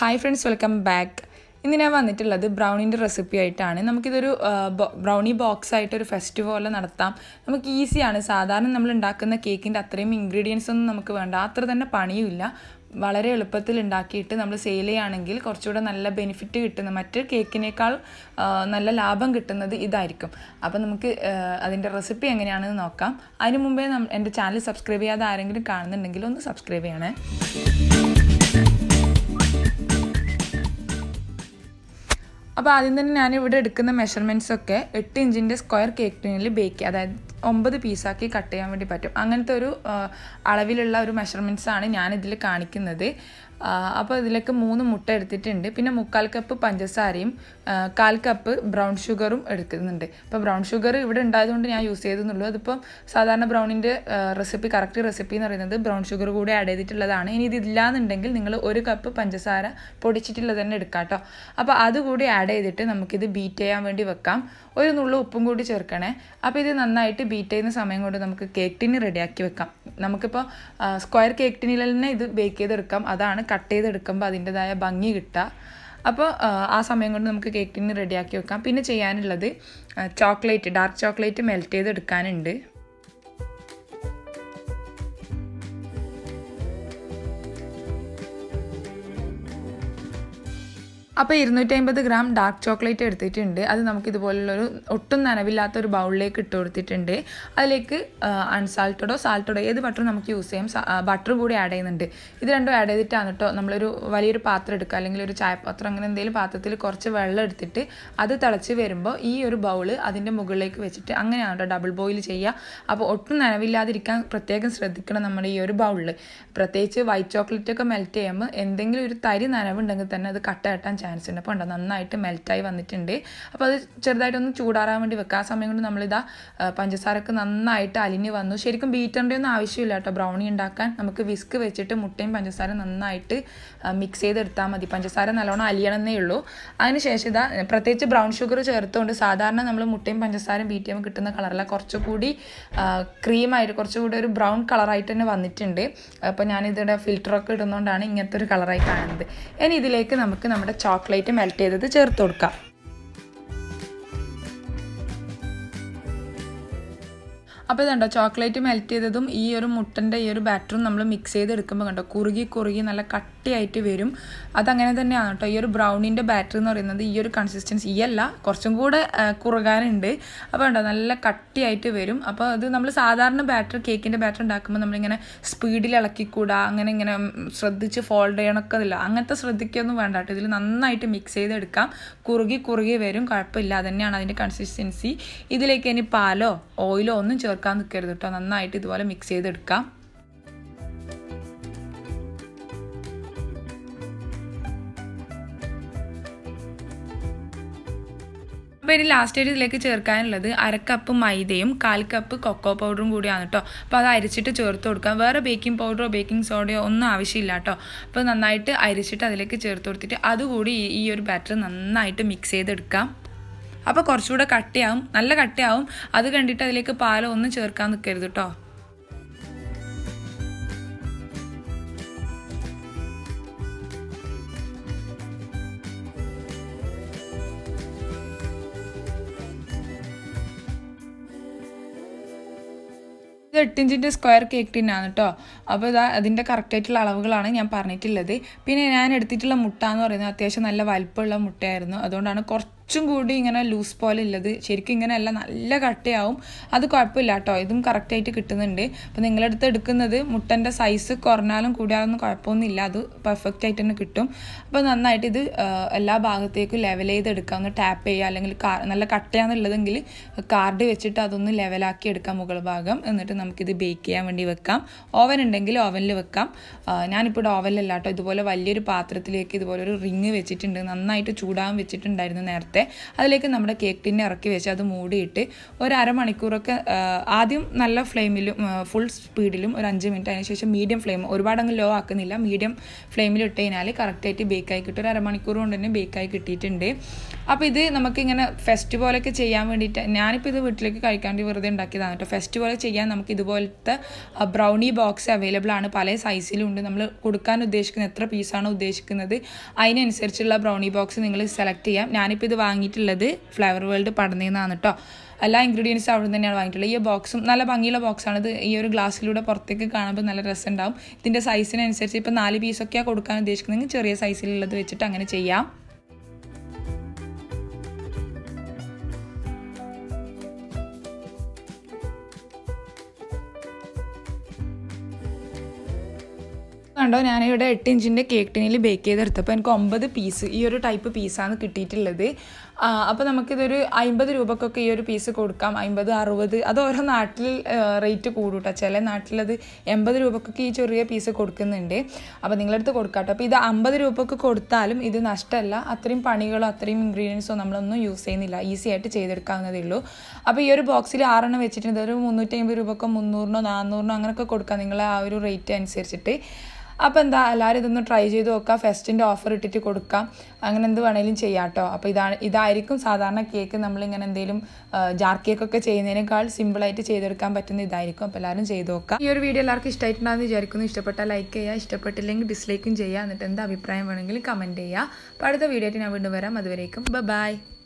hi friends welcome back ഇന്ന് ഞാൻ വന്നിട്ടുള്ളത് ബ്രൗണിൻ്റെ റെസിപ്പി ആയിട്ടാണ് നമുക്കിതൊരു ബ്രൗണി ബോക്സ് ആയിട്ട് ഒരു ഫെസ്റ്റ് പോലെ നടത്താം നമുക്ക് ഈസിയാണ് സാധാരണ നമ്മൾ ഉണ്ടാക്കുന്ന കേക്കിൻ്റെ അത്രയും ഇൻഗ്രീഡിയൻസ് ഒന്നും നമുക്ക് വേണ്ട അത്ര തന്നെ പണിയുമില്ല വളരെ എളുപ്പത്തിൽ ഉണ്ടാക്കിയിട്ട് നമ്മൾ സെയിൽ ചെയ്യുകയാണെങ്കിൽ കുറച്ചുകൂടെ നല്ല ബെനിഫിറ്റ് കിട്ടുന്ന മറ്റ് കേക്കിനേക്കാൾ ആ, നല്ല ലാഭം കിട്ടുന്നത് ഇതായിരിക്കും അപ്പോൾ നമുക്ക് ആ, അതിൻ്റെ റെസിപ്പി എങ്ങനെയാണെന്ന് നോക്കാം അതിന് മുമ്പേ നം- എൻ്റെ ചാനൽ സബ്സ്ക്രൈബ് ചെയ്യാതെ ആരെങ്കിലും കാണുന്നുണ്ടെങ്കിൽ ഒന്ന് സബ്സ്ക്രൈബ് ചെയ്യണേ അപ്പോൾ ആദ്യം തന്നെ ഞാൻ ഇവിടെ എടുക്കുന്ന മെഷർമെൻറ്റ്സ് ഒക്കെ എട്ട് ഇഞ്ചിൻ്റെ സ്ക്വയർ കേക്ക് ടിന്നിൽ ബേക്ക് ചെയ്യുക അതായത് ഒമ്പത് പീസാക്കി കട്ട് ചെയ്യാൻ വേണ്ടി പറ്റും അങ്ങനത്തെ ഒരു ആ, അളവിലുള്ള ഒരു മെഷർമെൻറ്റ്സ് ആണ് ഞാനിതിൽ കാണിക്കുന്നത് ആ, അപ്പോൾ ഇതിലേക്ക് മൂന്ന് മുട്ട എടുത്തിട്ടുണ്ട് പിന്നെ മുക്കാൽ കപ്പ് പഞ്ചസാരയും ആ, കാൽ കപ്പ് ബ്രൗൺ ഷുഗറും എടുക്കുന്നുണ്ട് അപ്പോൾ ബ്രൗൺ ഷുഗർ ഇവിടെ ഉണ്ടായതുകൊണ്ട് ഞാൻ യൂസ് ചെയ്തെന്നുള്ളൂ അതിപ്പം സാധാരണ ബ്രൗണിൻ്റെ റെസിപ്പി കറക്റ്റ് റെസിപ്പി എന്ന് പറയുന്നത് ബ്രൗൺ ഷുഗർ കൂടി ആഡ് ചെയ്തിട്ടുള്ളതാണ് ഇനി ഇതില്ലാന്നുണ്ടെങ്കിൽ നിങ്ങൾ ഒരു കപ്പ് പഞ്ചസാര പൊടിച്ചിട്ടുള്ളത് തന്നെ എടുക്കാം കേട്ടോ അപ്പോൾ അതുകൂടി ആഡ് ചെയ്തിട്ട് നമുക്കിത് ബീറ്റ് ചെയ്യാൻ വേണ്ടി വെക്കാം ഒരു നുള്ളു ഉപ്പും കൂടി ചേർക്കണേ അപ്പോൾ ഇത് നന്നായിട്ട് ബീറ്റ് ചെയ്യുന്ന സമയം കൊണ്ട് നമുക്ക് കേക്ക് ടിന് റെഡിയാക്കി വെക്കാം നമുക്കിപ്പോൾ സ്ക്വയർ കേക്ക് ടിന്നിൽ തന്നെ ഇത് ബേക്ക് ചെയ്തെടുക്കാം അതാണ് കട്ട് ചെയ്തെടുക്കുമ്പോൾ അതിൻ്റെതായ ഭംഗി കിട്ടുക അപ്പോൾ ആ, ആ സമയം കൊണ്ട് നമുക്ക് കേക്ക് ടിന് റെഡിയാക്കി വെക്കാം പിന്നെ ചെയ്യാനുള്ളത് ചോക്ലേറ്റ് ഡാർക്ക് ചോക്ലേറ്റ് മെൽറ്റ് ചെയ്തെടുക്കാനുണ്ട് അപ്പോൾ ഇരുന്നൂറ്റി അമ്പത് ഗ്രാം ഡാർക്ക് ചോക്ലേറ്റ് എടുത്തിട്ടുണ്ട് അത് നമുക്ക് ഇതുപോലുള്ളൊരു ഒട്ടും നനവില്ലാത്ത ഒരു ബൗളിലേക്ക് ഇട്ട് കൊടുത്തിട്ടുണ്ട് അതിലേക്ക് അൺസാൾട്ടഡോ സാൾട്ടഡോ ഏത് ബട്ടറും നമുക്ക് യൂസ് ചെയ്യാം ബട്ടർ കൂടി ആഡ് ചെയ്യുന്നുണ്ട് ഇത് രണ്ടും ആഡ് ചെയ്തിട്ടാണ് കേട്ടോ നമ്മളൊരു വലിയൊരു പാത്രം എടുക്കുക അല്ലെങ്കിൽ ഒരു ചായപാത്രം അങ്ങനെ എന്തെങ്കിലും പാത്രത്തിൽ കുറച്ച് വെള്ളം എടുത്തിട്ട് അത് തിളച്ച് വരുമ്പോൾ ഈ ഒരു ബൗള് അതിൻ്റെ മുകളിലേക്ക് വെച്ചിട്ട് അങ്ങനെയാണ് കേട്ടോ ഡബിൾ ബോയിൽ ചെയ്യുക അപ്പോൾ ഒട്ടും നനവില്ലാതിരിക്കാൻ പ്രത്യേകം ശ്രദ്ധിക്കണം നമ്മുടെ ഈ ഒരു ബൗളിൽ പ്രത്യേകിച്ച് വൈറ്റ് ചോക്ലേറ്റ് ഒക്കെ മെൽറ്റ് ചെയ്യുമ്പോൾ എന്തെങ്കിലും ഒരു തരി നനവുണ്ടെങ്കിൽ തന്നെ അത് കട്ട കെട്ടാൻ ചാൻസ് ഉണ്ട് അപ്പോൾ ഉണ്ടോ നന്നായിട്ട് മെൽറ്റായി വന്നിട്ടുണ്ട് അപ്പോൾ അത് ചെറുതായിട്ടൊന്ന് ചൂടാറാൻ വേണ്ടി വെക്കുക ആ സമയം കൊണ്ട് നമ്മളിതാ ആ, പഞ്ചസാരക്ക് നന്നായിട്ട് അലിഞ്ഞ് വന്നു ശരിക്കും ബീറ്ററിൻ്റെ ഒന്നും ആവശ്യമില്ല കേട്ടോ ബ്രൗണി ഉണ്ടാക്കാൻ നമുക്ക് വിസ്ക് വെച്ചിട്ട് മുട്ടയും പഞ്ചസാര നന്നായിട്ട് മിക്സ് ചെയ്തെടുത്താൽ മതി പഞ്ചസാര നല്ലോണം അലിയണമെന്നേ ഉള്ളൂ അതിനുശേഷം ഇതാ പ്രത്യേകിച്ച് ബ്രൗൺ ഷുഗർ ചേർത്തുകൊണ്ട് സാധാരണ നമ്മൾ മുട്ടയും പഞ്ചസാരയും ബീറ്റ് ചെയ്യുമ്പോൾ കിട്ടുന്ന കളറല്ല കുറച്ചുകൂടി ക്രീമായിട്ട് കുറച്ചുകൂടി ഒരു ബ്രൗൺ കളറായിട്ട് തന്നെ വന്നിട്ടുണ്ട് അപ്പോൾ ഞാനിതിടെ ഫിൽറ്ററൊക്കെ ഇടുന്നതുകൊണ്ടാണ് ഇങ്ങനത്തെ ഒരു കളറായി കാണുന്നത് ഇനി ഇതിലേക്ക് നമുക്ക് നമ്മുടെ ചോക്ലേറ്റ് മെൽറ്റ് ചെയ്തത് ചേർത്ത് കൊടുക്കാം അപ്പോൾ ഇതുണ്ടോ ചോക്ലേറ്റ് മെൽറ്റ് ചെയ്തതും ഈ ഒരു മുട്ടൻ്റെ ഈ ഒരു ബാറ്ററും നമ്മൾ മിക്സ് ചെയ്ത് എടുക്കുമ്പോൾ കണ്ടോ കുറുകി കുറുകി നല്ല കട്ടിയായിട്ട് വരും അതങ്ങനെ തന്നെയാണ് കേട്ടോ ഈ ഒരു ബ്രൗണിൻ്റെ ബാറ്റർ എന്ന് പറയുന്നത് ഈ ഒരു കൺസിസ്റ്റൻസി ഈ അല്ല കുറച്ചും കൂടെ ആ, കുറുകാനുണ്ട് അപ്പോൾ ഉണ്ടോ നല്ല കട്ടിയായിട്ട് വരും അപ്പോൾ അത് നമ്മൾ സാധാരണ ബാറ്റർ കേക്കിൻ്റെ ബാറ്റർ ഉണ്ടാക്കുമ്പോൾ നമ്മളിങ്ങനെ സ്പീഡിൽ ഇളക്കിക്കൂടാ അങ്ങനെ ഇങ്ങനെ ഉം, ശ്രദ്ധിച്ച് ഫോൾഡ് ചെയ്യണമൊക്കെ ഇല്ല അങ്ങനത്തെ ശ്രദ്ധിക്കൊന്നും വേണ്ട കേട്ടോ ഇതിൽ നന്നായിട്ട് മിക്സ് ചെയ്തെടുക്കാം കുറുകി കുറുകി വരും കുഴപ്പമില്ല അത് തന്നെയാണ് അതിൻ്റെ കൺസിസ്റ്റൻസി ഇതിലേക്ക് ഇനി പാലോ ഓയിലോ ഒന്നും ചേർക്കാൻ നിൽക്കരുത് കേട്ടോ നന്നായിട്ട് ഇതുപോലെ മിക്സ് ചെയ്തെടുക്കാം അപ്പോൾ ഇനി ലാസ്റ്റ് ആയിട്ട് ഇതിലേക്ക് ചേർക്കാനുള്ളത് അരക്കപ്പ് മൈദയും കാൽ കപ്പ് കൊക്കോ പൗഡറും കൂടിയാണ് കേട്ടോ അപ്പോൾ അത് അരിച്ചിട്ട് ചേർത്ത് കൊടുക്കാം വേറെ ബേക്കിംഗ് പൗഡറോ ബേക്കിംഗ് സോഡയോ ഒന്നും ആവശ്യമില്ല കേട്ടോ അപ്പോൾ നന്നായിട്ട് അരിച്ചിട്ട് അതിലേക്ക് ചേർത്ത് കൊടുത്തിട്ട് അതുകൂടി ഈ- ഈ ഒരു ബാറ്റർ നന്നായിട്ട് മിക്സ് ചെയ്തെടുക്കാം അപ്പോൾ കുറച്ചുകൂടെ കട്ടിയാവും നല്ല കട്ടിയാവും അത് കണ്ടിട്ട് അതിലേക്ക് പാലോ ഒന്നും ചേർക്കാൻ നിൽക്കരുത് കേട്ടോ ഇത് എട്ടിഞ്ചിൻ്റെ സ്ക്വയർ കേക്ക് ടിന്നാണ് കേട്ടോ അപ്പോൾ ഇതാ അതിൻ്റെ കറക്റ്റായിട്ടുള്ള അളവുകളാണ് ഞാൻ പറഞ്ഞിട്ടുള്ളത് പിന്നെ ഞാൻ എടുത്തിട്ടുള്ള മുട്ട എന്ന് പറയുന്നത് അത്യാവശ്യം നല്ല വലിപ്പമുള്ള മുട്ടയായിരുന്നു അതുകൊണ്ടാണ് കുറച്ചും കൂടി ഇങ്ങനെ ലൂസ് പോലെ ഉള്ളത് ശരിക്കും ഇങ്ങനെയല്ല നല്ല കട്ടയാവും അത് കുഴപ്പമില്ല കേട്ടോ ഇതും കറക്റ്റായിട്ട് കിട്ടുന്നുണ്ട് അപ്പോൾ നിങ്ങളടുത്ത് എടുക്കുന്നത് മുട്ടൻ്റെ സൈസ് കുറഞ്ഞാലും കൂടിയാലൊന്നും കുഴപ്പമൊന്നുമില്ല അത് പെർഫെക്റ്റ് ആയിട്ട് തന്നെ കിട്ടും അപ്പോൾ നന്നായിട്ട് ഇത് ആ, എല്ലാ ഭാഗത്തേക്കും ലെവൽ ചെയ്തെടുക്കാം ഒന്ന് ടാപ്പ് ചെയ്യുക അല്ലെങ്കിൽ കാ നല്ല കട്ടയാണെന്നുള്ളതെങ്കിൽ കാർഡ് വെച്ചിട്ട് അതൊന്ന് ലെവലാക്കി എടുക്കാം മുകൾ ഭാഗം എന്നിട്ട് നമുക്കിത് ബേക്ക് ചെയ്യാൻ വേണ്ടി വെക്കാം ഓവൻ ഉണ്ടെങ്കിൽ ഓവനിൽ വെക്കാം ആ, ഞാനിപ്പോൾ ഇവിടെ ഓവനിലല്ല കേട്ടോ ഇതുപോലെ വലിയൊരു പാത്രത്തിലേക്ക് ഇതുപോലെ ഒരു റിങ് വെച്ചിട്ടുണ്ട് നന്നായിട്ട് ചൂടാൻ വെച്ചിട്ടുണ്ടായിരുന്നു നേരത്തെ എടുത്തത് അതിലേക്ക് നമ്മുടെ കേക്ക് ടിന്നെ ഇറക്കി വെച്ച് അത് മൂടിയിട്ട് ഒരു അരമണിക്കൂറൊക്കെ ആ, ആദ്യം നല്ല ഫ്ലെയിമിലും ഫുൾ സ്പീഡിലും ഒരു അഞ്ച് മിനിറ്റ് അതിന് ശേഷം മീഡിയം ഫ്ലെയിം ഒരുപാട് അങ്ങ് ലോ ആക്കുന്നില്ല മീഡിയം ഫ്ലെയിമിൽ ഇട്ട് കഴിഞ്ഞാൽ കറക്റ്റായിട്ട് ബേക്കായി കിട്ടും ഒരു അരമണിക്കൂർ കൊണ്ട് തന്നെ ബേക്കായി കിട്ടിയിട്ടുണ്ട് അപ്പോൾ ഇത് നമുക്കിങ്ങനെ ഫെസ്റ്റ് പോലെയൊക്കെ ചെയ്യാൻ വേണ്ടിയിട്ട് ഞാനിപ്പോൾ ഇത് വീട്ടിലേക്ക് കഴിക്കാണ്ട് വെറുതെ ഉണ്ടാക്കിയതാണ് കേട്ടോ ഫെസ്റ്റ് പോലെ ചെയ്യാൻ നമുക്ക് ഇതുപോലത്തെ ബ്രൗണി ബോക്സ് അവൈലബിൾ ആണ് പല സൈസിലും ഉണ്ട് നമ്മൾ കൊടുക്കാൻ ഉദ്ദേശിക്കുന്ന എത്ര പീസാണ് ഉദ്ദേശിക്കുന്നത് അതിനനുസരിച്ചുള്ള ബ്രൗണി ബോക്സ് നിങ്ങൾ സെലക്ട് ചെയ്യാം ഞാനിപ്പോൾ ഇത് വാങ്ങിയിട്ടുള്ളത് ഫ്ലവർ വേൾഡ് പടന്നേന്നാണ് കേട്ടോ എല്ലാ ഇൻഗ്രീഡിയൻസും അവിടെ നിന്ന് തന്നെയാണ് വാങ്ങിയിട്ടുള്ളത് ഈ ബോക്സും നല്ല ഭംഗിയുള്ള ബോക്സാണ് ഇത് ഈ ഒരു ഗ്ലാസ്സിലൂടെ പുറത്തേക്ക് കാണുമ്പോൾ നല്ല രസമുണ്ടാവും ഇതിൻ്റെ സൈസിനനുസരിച്ച് ഇപ്പോൾ നാല് പീസൊക്കെയാണ് കൊടുക്കാൻ ഉദ്ദേശിക്കുന്നതെങ്കിൽ ചെറിയ സൈസിലുള്ളത് വെച്ചിട്ട് അങ്ങനെ ചെയ്യാം കണ്ടോ ഞാനിവിടെ എട്ട് ഇഞ്ചിൻ്റെ കേക്ക് ടിനിൽ ബേക്ക് ചെയ്തെടുത്തപ്പോൾ എനിക്ക് ഒമ്പത് പീസ് ഈ ഒരു ടൈപ്പ് പീസാണ് കിട്ടിയിട്ടുള്ളത് അപ്പോൾ നമുക്കിതൊരു അമ്പത് രൂപക്കൊക്കെ ഈ ഒരു പീസ് കൊടുക്കാം അമ്പത് അറുപത് അത് ഓരോ നാട്ടിൽ റേറ്റ് കൂടും കേട്ടോ ചില നാട്ടിലത് എൺപത് രൂപക്കൊക്കെ ഈ ചെറിയ പീസ് കൊടുക്കുന്നുണ്ട് അപ്പോൾ നിങ്ങളടുത്ത് കൊടുക്കാട്ടോ അപ്പോൾ ഇത് അമ്പത് രൂപക്ക് കൊടുത്താലും ഇത് നഷ്ടമല്ല അത്രയും പണികളോ അത്രയും ഇൻഗ്രീഡിയൻസോ നമ്മളൊന്നും യൂസ് ചെയ്യുന്നില്ല ഈസി ആയിട്ട് ചെയ്തെടുക്കാവുന്നതേ ഉള്ളൂ അപ്പോൾ ഈ ഒരു ബോക്സിൽ ആറെണ്ണം വെച്ചിട്ടുണ്ട് ഒരു മുന്നൂറ്റി അമ്പത് രൂപക്കോ മുന്നൂറിനോ നാന്നൂറിനോ അങ്ങനെയൊക്കെ കൊടുക്കാം നിങ്ങളെ ആ ഒരു റേറ്റ് അനുസരിച്ചിട്ട് അപ്പോൾ എന്താ എല്ലാവരും ഇതൊന്ന് ട്രൈ ചെയ്ത് നോക്കാം ഫെസ്റ്റിൻ്റെ ഓഫർ ഇട്ടിട്ട് കൊടുക്കാം അങ്ങനെ എന്ത് വേണേലും ചെയ്യാം കേട്ടോ അപ്പോൾ ഇതാണ് ഇതായിരിക്കും സാധാരണ കേക്ക് നമ്മളിങ്ങനെ എന്തെങ്കിലും ജാർ കേക്കൊക്കെ ചെയ്യുന്നതിനേക്കാൾ സിമ്പിളായിട്ട് ചെയ്തെടുക്കാൻ പറ്റുന്ന ഇതായിരിക്കും അപ്പോൾ എല്ലാവരും ചെയ്ത് നോക്കാം ഈ ഒരു വീഡിയോ എല്ലാവർക്കും ഇഷ്ടമായിട്ടുണ്ടാകുന്ന വിചാരിക്കുന്നു ഇഷ്ടപ്പെട്ടാൽ ലൈക്ക് ചെയ്യുക ഇഷ്ടപ്പെട്ടില്ലെങ്കിൽ ഡിസ്ലൈക്കും ചെയ്യുക എന്നിട്ട് എന്ത് അഭിപ്രായം വേണമെങ്കിലും കമൻറ്റ് ചെയ്യുക അപ്പോൾ അടുത്ത വീഡിയോ ആയിട്ട് ഞാൻ വീണ്ടും വരാം അതുവരേക്കും ബൈ